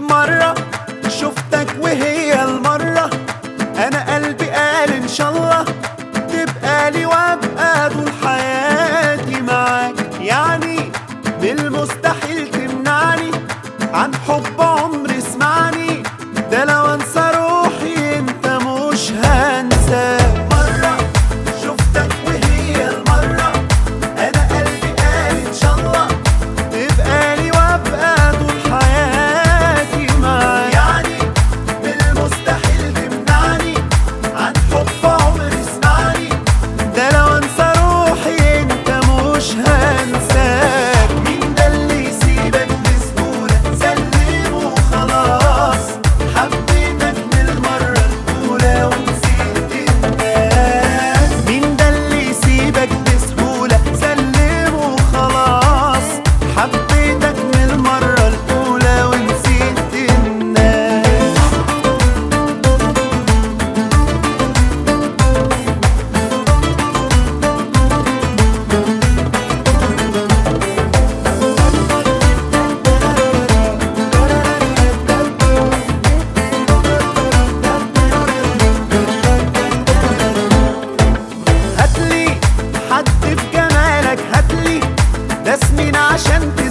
مرة شفتك وهي المرة أنا قلبي قال إن شاء الله تبقى لي وأبقى طول حياتي معاك يعني بالمستحيل تمنعني عن حب عمري اسمعني ده لو انسى روحي انت مش هنساك مرة شفتك وهي المرة انا قلبي قال ان شاء الله تبقى لي وابقى طول حياتي معاك يعني بالمستحيل تمنعني عن حب عمري اسمعني ده لو انسى روحي انت مش هنساك مين ده اللي يسيبك بسهولة سلم وخلاص حبيتك من المرة الأولى ونسيت الناس مين ده اللي يسيبك بسهولة سلم وخلاص حبيتك من المرة الأولى ونسيت الناس هاتلي حد في جمالك هاتلي ده سنين عشان تزيد